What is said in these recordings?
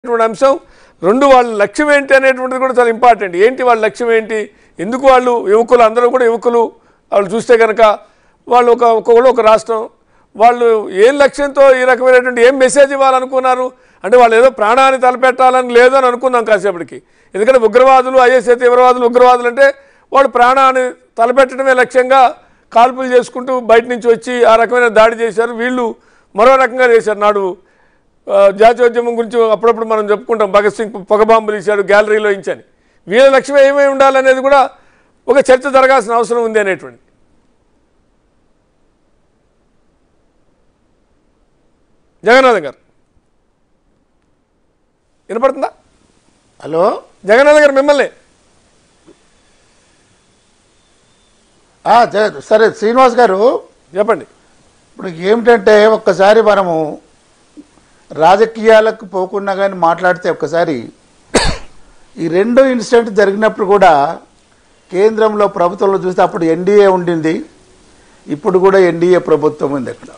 అనేటువంటి అంశం రెండు వాళ్ళ లక్ష్యం ఏంటి అనేటువంటిది కూడా చాలా ఇంపార్టెంట్ ఏంటి వాళ్ళ లక్ష్యం ఏంటి ఎందుకు వాళ్ళు యువకులు అందరూ కూడా యువకులు వాళ్ళు చూస్తే కనుక వాళ్ళు ఒక ఒక్కొక్కడు ఒక రాష్ట్రం వాళ్ళు ఏం లక్ష్యంతో ఈ రకమైనటువంటి ఏం మెసేజ్ ఇవ్వాలనుకున్నారు అంటే వాళ్ళు ఏదో ప్రాణాన్ని తలపెట్టాలని లేదని అనుకున్నాం కాసేపటికి ఎందుకంటే ఉగ్రవాదులు ఐఎస్ఐ తీవ్రవాదులు ఉగ్రవాదులు అంటే వాళ్ళు ప్రాణాన్ని తలపెట్టడమే లక్ష్యంగా కాల్పులు చేసుకుంటూ బయట నుంచి వచ్చి ఆ రకమైన దాడి చేశారు వీళ్ళు మరో రకంగా చేశారు నాడు ఆ, జాతీయోద్యమం గురించి అప్పుడప్పుడు మనం చెప్పుకుంటాం భగత్ సింగ్ పొగ బాంబులు ఇచ్చాడు గ్యాలరీలో ఇచ్చాని వీళ్ళ లక్ష్యం ఏమై ఉండాలనేది కూడా ఒక చర్చ జరగాల్సిన అవసరం ఉంది అనేటువంటి జగన్నాథం గారు వినపడుతుందా హలో జగన్నాథం గారు మిమ్మల్ని ఆ, జ- సరే శ్రీనివాస్ గారు చెప్పండి ఇప్పుడు ఏమిటంటే ఒక్కసారి మనము రాజకీయాలకు పోకుండా కానీ మాట్లాడితే ఒక్కసారి ఈ రెండు ఇన్సిడెంట్ జరిగినప్పుడు కూడా కేంద్రంలో ప్రభుత్వంలో చూస్తే అప్పుడు ఎన్డీఏ ఉండింది ఇప్పుడు కూడా ఎన్డీఏ ప్రభుత్వం ఉంది అక్కడ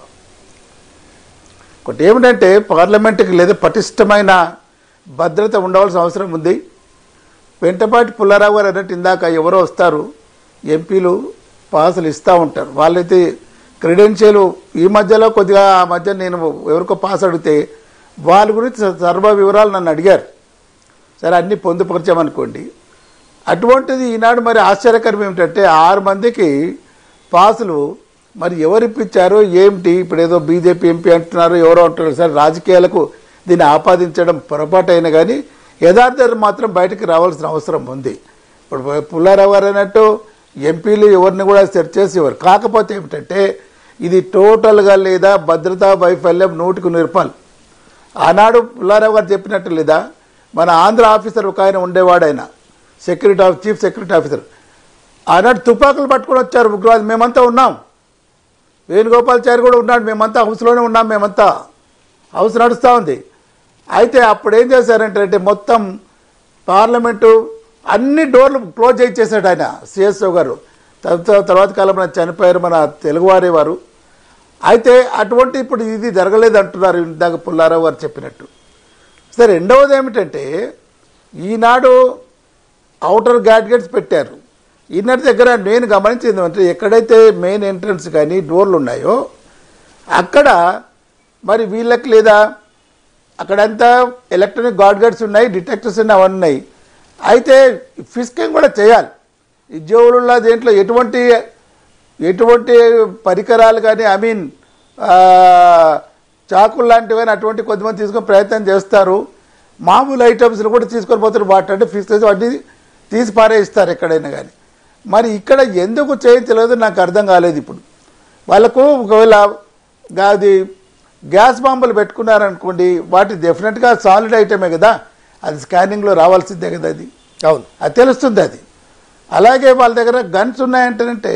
ఒకటి ఏమిటంటే పార్లమెంటుకి లేదా పటిష్టమైన భద్రత ఉండవలసిన అవసరం ఉంది వెంటపాటి పుల్లారావు గారు అన్నట్టు ఇందాక ఎవరో వస్తారు ఎంపీలు పాసులు ఇస్తూ ఉంటారు వాళ్ళైతే క్రెడెన్షియల్ ఈ మధ్యలో కొద్దిగా ఆ మధ్య నేను ఎవరికో పాస్ అడిగితే వాళ్ళ గురించి సర్వ వివరాలు నన్ను అడిగారు సరే అన్నీ పొందుపరిచామనుకోండి అటువంటిది ఈనాడు మరి ఆశ్చర్యకరం ఏమిటంటే ఆరు మందికి పాసులు మరి ఎవరు ఇప్పించారో ఏమిటి ఇప్పుడు ఏదో బీజేపీ ఎంపీ అంటున్నారు ఎవరో అంటున్నారు సరే రాజకీయాలకు దీన్ని ఆపాదించడం పొరపాటు అయినా కానీ యథార్థం మాత్రం బయటకు రావాల్సిన అవసరం ఉంది ఇప్పుడు పుల్లారావు గారు అన్నట్టు ఎంపీలు ఎవరిని కూడా సెర్చ్ చేసేవారు కాకపోతే ఏమిటంటే ఇది టోటల్గా లేదా భద్రతా వైఫల్యం నూటికి నిరపాలి ఆనాడు పుల్లారావు గారు చెప్పినట్టు లేదా మన ఆంధ్ర ఆఫీసర్ ఒక ఆయన ఉండేవాడు ఆయన security of chief security officer ఆనాడు తుపాకులు పట్టుకొని వచ్చారు ఉగ్రవాది మేమంతా ఉన్నాం వేణుగోపాల్చారి కూడా ఉన్నాడు మేమంతా హౌస్లోనే ఉన్నాం మేమంతా హౌస్ నడుస్తూ ఉంది అయితే అప్పుడు ఏం చేశారంటే అంటే మొత్తం పార్లమెంటు అన్ని డోర్లు క్లోజ్ చేసేసాడు ఆయన సిఎస్ఓ గారు తర్వాత తర్వాత కాలంలో చనిపోయారు మన తెలుగువారి వారు అయితే అటువంటి ఇప్పుడు ఇది జరగలేదు అంటున్నారు ఇందాక పుల్లారావు గారు చెప్పినట్టు సరే రెండవది ఏమిటంటే ఈనాడు అవుటర్ గ్యాడ్గెట్స్ పెట్టారు ఈనాటి దగ్గర నేను గమనించింది అంటే ఎక్కడైతే మెయిన్ ఎంట్రన్స్ కానీ డోర్లు ఉన్నాయో అక్కడ మరి వీళ్ళకి లేదా అక్కడంతా ఎలక్ట్రానిక్ గాడ్గెట్స్ ఉన్నాయి డిటెక్టర్స్ ఉన్నాయి అవన్నీ ఉన్నాయి అయితే ఫిస్కింగ్ కూడా చేయాలి ఈ జోవులలో దేంట్లో ఎటువంటి ఎటువంటి పరికరాలు కానీ ఐ మీన్ చాకులు లాంటివి అటువంటి కొద్దిమంది తీసుకొని ప్రయత్నం చేస్తారు మామూలు ఐటమ్స్ని కూడా తీసుకొని పోతారు వాటి ఫిక్స్ చేసి వాటిని తీసి పారేయిస్తారు ఎక్కడైనా కానీ మరి ఇక్కడ ఎందుకు చేయించలేదు నాకు అర్థం కాలేదు ఇప్పుడు వాళ్ళకు ఒకవేళ గా- అది గ్యాస్ బాంబులు పెట్టుకున్నారనుకోండి వాటి డెఫినెట్గా సాలిడ్ ఐటమే కదా అది స్కానింగ్లో రావాల్సిందే కదా అది అవును అది తెలుస్తుంది అది అలాగే వాళ్ళ దగ్గర గన్స్ ఉన్నాయంటేనంటే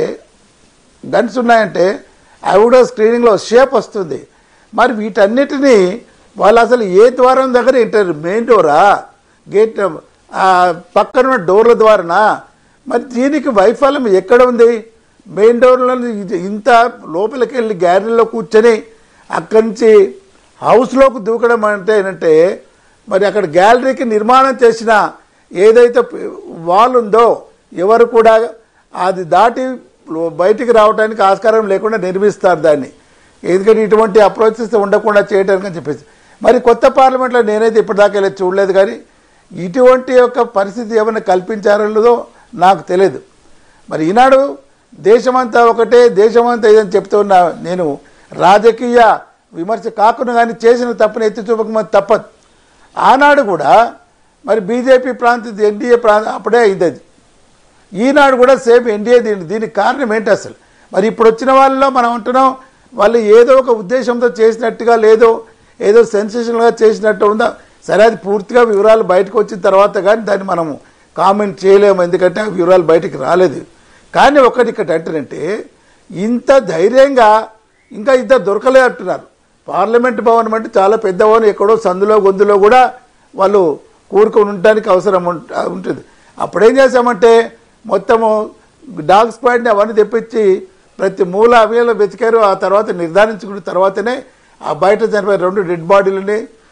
గన్స్ ఉన్నాయంటే అవి కూడా స్క్రీనింగ్లో షేప్ వస్తుంది మరి వీటన్నిటినీ వాళ్ళు అసలు ఏ ద్వారం దగ్గర ఇంటర్ మెయిన్ డోరా గేట్ ఆ, పక్కన ఉన్న డోర్ల ద్వారానా మరి దీనికి వైఫల్యం ఎక్కడ ఉంది మెయిన్ డోర్లో ఇది- ఇంత లోపలికి వెళ్ళి గ్యాలరీలో కూర్చొని అక్కడి నుంచి హౌస్లోకి దూకడం అంటే ఏంటంటే మరి అక్కడ గ్యాలరీకి నిర్మాణం చేసిన ఏదైతే వాల్ ఉందో ఎవరు కూడా అది దాటి లో- బయటికి రావడానికి ఆస్కారం లేకుండా నిర్మిస్తారు దాన్ని ఎందుకంటే ఇటువంటి అప్రోచెస్ ఉండకుండా చేయడానికి అని చెప్పేసి మరి కొత్త పార్లమెంట్లో నేనైతే ఇప్పటిదాకా వెళ్ళి చూడలేదు కానీ ఇటువంటి యొక్క పరిస్థితి ఏమైనా కల్పించారో లేదో నాకు తెలియదు మరి ఈనాడు దేశమంతా ఒకటే దేశమంతా ఇదని చెప్తున్న నేను రాజకీయ విమర్శ కాకుండా కానీ చేసిన తప్పుని ఎత్తి చూపకమని తప్పదు ఆనాడు కూడా మరి బీజేపీ ప్రాంతం ఎన్డీఏ ప్రాంతం అప్పుడే అయింది అది ఈనాడు కూడా సేమ్ ఎన్డీఏ దీని దీనికి కారణం ఏంటి అసలు మరి ఇప్పుడు వచ్చిన వాళ్ళలో మనం అంటున్నాం వాళ్ళు ఏదో ఒక ఉద్దేశంతో చేసినట్టుగా లేదో ఏదో సెన్సేషన్గా చేసినట్టు ఉందా సరే అది పూర్తిగా వివరాలు బయటకు వచ్చిన తర్వాత కానీ దాన్ని మనము కామెంట్ చేయలేము ఎందుకంటే ఆ వివరాలు బయటికి రాలేదు కానీ ఒకటి ఇక్కడ ఏంటంటే ఇంత ధైర్యంగా ఇంకా ఇద్దరు దొరకలే అంటున్నారు పార్లమెంట్ భవనం అంటే చాలా పెద్ద భవనం ఎక్కడో సందులో గొంతులో కూడా వాళ్ళు కూరుకొని ఉండడానికి అవసరం ఉంట- ఉంటుంది అప్పుడేం చేశామంటే మొత్తము డాగ్ స్క్వాడ్ని అవన్నీ తెప్పించి ప్రతి మూల అవిలో వెతికారు ఆ తర్వాత నిర్ధారించుకున్న తర్వాతనే ఆ బయట చనిపోయిన రెండు డెడ్ బాడీలని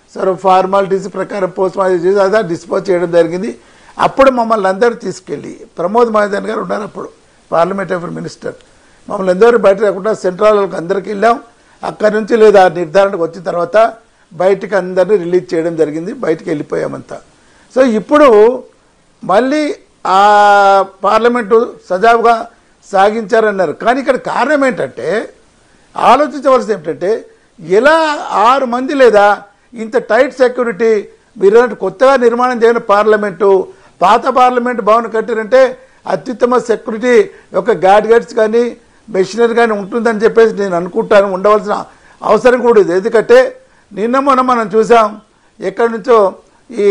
సరే ఫార్మాలిటీస్ ప్రకారం పోస్ట్ మార్టం చేసి అదే డిస్పోజ్ చేయడం జరిగింది అప్పుడు మమ్మల్ని అందరూ తీసుకెళ్ళి ప్రమోద్ మహాజన్ గారు ఉన్నారు అప్పుడు పార్లమెంట్ అఫేర్ మినిస్టర్ మమ్మల్ని అందరూ బయట రాకుండా సెంట్రల్ అందరికి వెళ్ళాం అక్కడి నుంచి లేదా నిర్ధారణకు వచ్చిన తర్వాత బయటికి అందరినీ రిలీజ్ చేయడం జరిగింది బయటికి వెళ్ళిపోయామంతా సో ఇప్పుడు మళ్ళీ ఆ పార్లమెంటు సజావుగా సాగించారన్నారు కానీ ఇక్కడ కారణం ఏంటంటే ఆలోచించవలసింది ఏమిటంటే ఎలా ఆరు మంది లేదా ఇంత టైట్ సెక్యూరిటీ మీరు అన్నట్టు కొత్తగా నిర్మాణం చేయని పార్లమెంటు పాత పార్లమెంట్ భవన్ కట్టారంటే అత్యుత్తమ సెక్యూరిటీ ఒక గాడ్ గైడ్స్ కానీ మెషినరీ కానీ ఉంటుందని చెప్పేసి నేను అనుకుంటాను ఉండవలసిన అవసరం కూడా ఉంది ఎందుకంటే నిన్న మొన్న మనం చూసాం ఎక్కడి నుంచో ఈ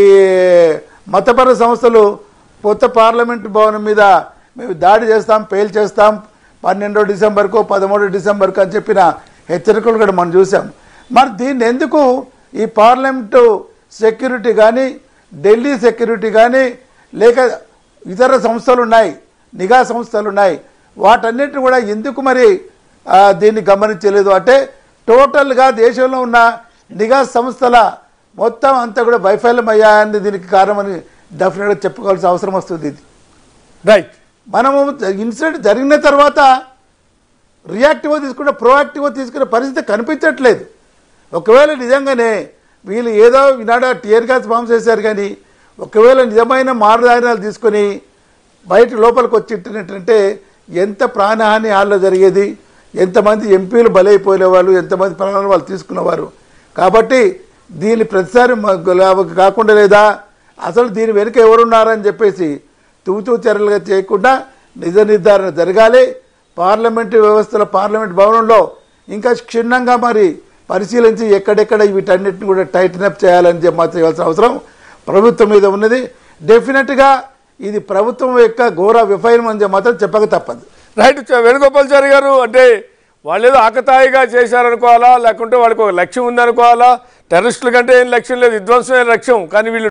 మతపర సంస్థలు కొత్త పార్లమెంట్ భవనం మీద మేము దాడి చేస్తాం పేల్ చేస్తాం పన్నెండో డిసెంబర్కు పదమూడో డిసెంబర్కు అని చెప్పిన హెచ్చరికలు కూడా మనం చూసాం మరి దీన్ని ఎందుకు ఈ పార్లమెంటు సెక్యూరిటీ కానీ ఢిల్లీ సెక్యూరిటీ కానీ లేక ఇతర సంస్థలు ఉన్నాయి నిఘా సంస్థలు ఉన్నాయి వాటన్నిటిని కూడా ఎందుకు మరి ఆ, దీన్ని గమనించలేదు అంటే టోటల్గా దేశంలో ఉన్న నిఘా సంస్థల మొత్తం అంతా కూడా వైఫల్యం అయ్యాయని దీనికి కారణమని డెఫినెట్గా చెప్పుకోవాల్సిన అవసరం వస్తుంది ఇది రైట్ మనము ఇన్సిడెంట్ జరిగిన తర్వాత రియాక్టివ్గా తీసుకుంటే ప్రోయాక్టివ్గా తీసుకునే పరిస్థితి కనిపించట్లేదు ఒకవేళ నిజంగానే వీళ్ళు ఏదో ఈనాడు టీయర్ గ్యాస్ బాంబ్స్ వేశారు కానీ ఒకవేళ నిజమైన మారదానాలు తీసుకొని బయట లోపలికి వచ్చినట్టంటే ఎంత ప్రాణహాని హాల్లో జరిగేది ఎంతమంది ఎంపీలు బలైపోయిన వాళ్ళు ఎంతమంది ప్రాణాలు వాళ్ళు తీసుకున్నవారు కాబట్టి దీన్ని ప్రతిసారి మ- లా- కాకుండా లేదా అసలు దీని వెనుక ఎవరున్నారని చెప్పేసి తూతూ చర్యలుగా చేయకుండా నిజ నిర్ధారణ జరగాలి పార్లమెంటు వ్యవస్థలో పార్లమెంట్ భవనంలో ఇంకా క్షుణ్ణంగా మరి పరిశీలించి ఎక్కడెక్కడ వీటన్నిటిని కూడా టైటన్ అప్ చేయాలని చెప్పి మాత్రం చేయాల్సిన అవసరం ప్రభుత్వం మీద ఉన్నది డెఫినెట్గా ఇది ప్రభుత్వం యొక్క ఘోర విఫలం అని చెప్పి మాత్రం చెప్పక తప్పదు రైట్ చ- వేణుగోపాల్చారి గారు అంటే వాళ్ళు ఏదో ఆకతాయిగా చేశారనుకోవాలా లేకుంటే వాళ్ళకి ఒక లక్ష్యం ఉందనుకోవాలా టెర్రరిస్టుల కంటే ఏం లక్ష్యం లేదు విధ్వంసమైన లక్ష్యం కానీ వీళ్ళు